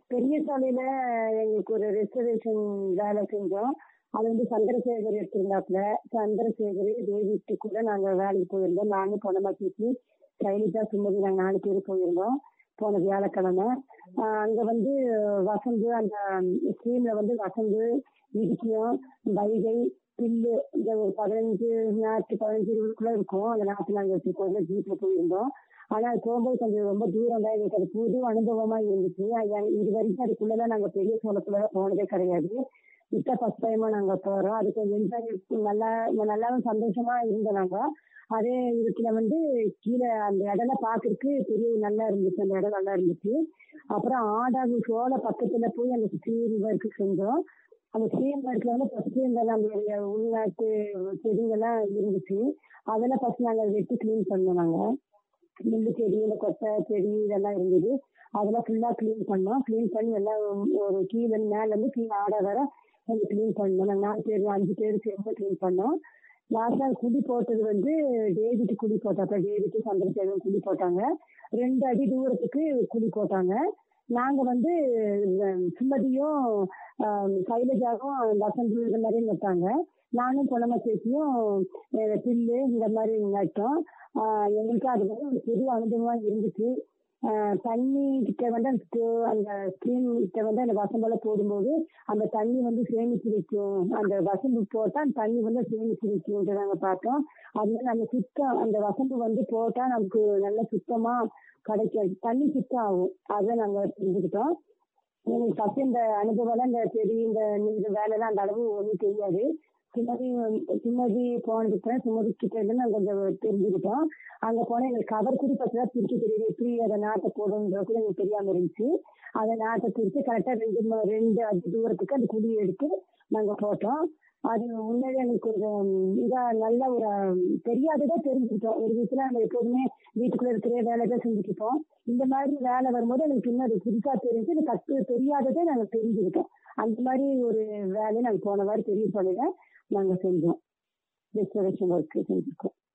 பெரிய சாலையில எங்களுக்கு ஒரு ரெஸ்டரேஷன் வேலை செஞ்சோம் அது வந்து சந்திரசேகர் எடுத்திருந்தாப்புல சந்திரசேகர் தேவிட்டு கூட நாங்க வேலைக்கு போயிருந்தோம் நானும் பொன்னமாச்சிக்கு கைலிட்டா சுமதி நாங்க நாலு பேர் போயிருந்தோம் போன வியாழக்கிழமை ஆஹ் அங்க வந்து வசந்து அந்த ஸ்கீம்ல வந்து வசந்து இடிக்கியம் வைகை பில்லு இந்த ஒரு பதினஞ்சு நாட்டு பதினஞ்சு இருபதுக்குள்ள இருக்கும் அந்த நாட்டு நாங்க போய் ஜீப்ல போயிருந்தோம் ஆனா அது போகும்போது கொஞ்சம் ரொம்ப தூரம் தான் எங்களுக்கு அது புது அனுபவமா இருந்துச்சு அது- இது வரைக்கும் அதுக்குள்ளதான் நாங்க பெரிய சோளத்துலதான் போனதே கிடையாது இப்ப ஃபர்ஸ்ட் டைமா நாங்க போறோம் அது கொஞ்சம் enjoy நல்லா நல்லாவும் சந்தோஷமா இருந்தோம் நாங்க அதே இதுல வந்து கீழே அந்த இடம் பாக்குறதுக்கு பெரிய நல்லா இருந்துச்சு அந்த இடம் நல்லா இருந்துச்சு அப்புறம் ஆடாகு சோள பக்கத்துல போய் அந்த ஸ்ரீம் ஒர்க்கு செஞ்சோம் அந்த ஸ்ரீம் ஒர்க்ல வந்து ஃபர்ஸ்ட் இந்த நம்மளுடைய உள்நாட்டு செடிங்கெல்லாம் இருந்துச்சு அதெல்லாம் ஃபர்ஸ்ட் நாங்க வெட்டி க்ளீன் பண்ணோம் நாங்க நெல்லு செடி இந்த கொட்டை செடி இதெல்லாம் இருந்தது அதெல்லாம் ஃபுல்லா க்ளீன் பண்ணோம் க்ளீன் பண்ணி எல்லாம் ஒரு கீழே மேல இருந்து கீழே ஆட வர கொஞ்சம் க்ளீன் பண்ணோம் நாங்க நாலு பேர் அஞ்சு பேர் சேர்ந்து க்ளீன் பண்ணோம் லாஸ்டா குடி போட்டது வந்து டேவிட் குடி போட்டாங்க டேவிட் சந்திரசேகரன் குடி போட்டாங்க ரெண்டு அடி தூரத்துக்கு குடி போட்டாங்க நாங்க வந்து அஹ், சுமதியும் ஆஹ், சைலஜாவும் வசந்த் இந்த மாதிரி நட்டாங்க நானும் பொன்னம்மா சேச்சியும் அஹ், பில்லு இந்த மாதிரி நட்டோம் ஆஹ், எங்களுக்கு அது வந்து ஒரு புது அனுபவமா இருந்துச்சு ஆஹ், தண்ணி கிட்ட வந்து அந்த ஸ்டோ- அந்த ஸ்கிரீன் கிட்ட வந்து அந்த வசம்பெல்லாம் போடும்போது அந்த தண்ணி வந்து சேமிச்சு வைக்கும் அந்த வசம்பு போட்டா அந்த தண்ணி வந்து சேமிச்சு வைக்கும்ன்ட்டு நாங்க பார்த்தோம் அதனால அந்த சுத்தம் அந்த வசம்பு வந்து போட்டா நமக்கு நல்ல சுத்தமா கிடைக்கும் தண்ணி சுத்தம் ஆகும் அதை நாங்க தெரிஞ்சுக்கிட்டோம் எனக்கு ஃபர்ஸ்ட் இந்த அனுபவம் இந்த செடி இந்த இந்த வேலைலாம் அந்த அளவு ஒன்றும் தெரியாது சுமதி சுமதி போனதுக்கு சுமதி கிட்ட இருந்து நாங்க கொஞ்சம் தெரிஞ்சுக்கிட்டோம் அங்க போனா எங்களுக்கு கவர் குறி பத்தி தான் பிரிக்க தெரியுது எப்படி அதை நாட்டை போடணுன்றது கூட எங்களுக்கு தெரியாம இருந்துச்சு அதை நாட்டை பிரிச்சு கரெக்டா ரெண்டு ம- ரெண்டு அடி தூரத்துக்கு அந்த குழியை எடுத்து நாங்க போட்டோம் அது உண்மையிலே எனக்கு கொஞ்சம் இதா நல்ல ஒரு தெரியாததா தெரிஞ்சுக்கிட்டோம் ஒரு வீட்டுல நம்ம எப்போதுமே வீட்டுக்குள்ள இருக்கிற வேலை தான் செஞ்சுக்கிட்டோம் இந்த மாதிரி வேலை வரும்போது எனக்கு இன்னும் அது புதுசா தெரிஞ்சு எனக்கு கத்து தெரியாததை நாங்க தெரிஞ்சுக்கிட்டோம் அந்த மாதிரி ஒரு வேலையை நாங்க போன வாரம் பெரிய சொல்லுங்க நாங்க செஞ்சோம் ரெஸ்டரேஷன் ஒர்க் செஞ்சிருக்கோம்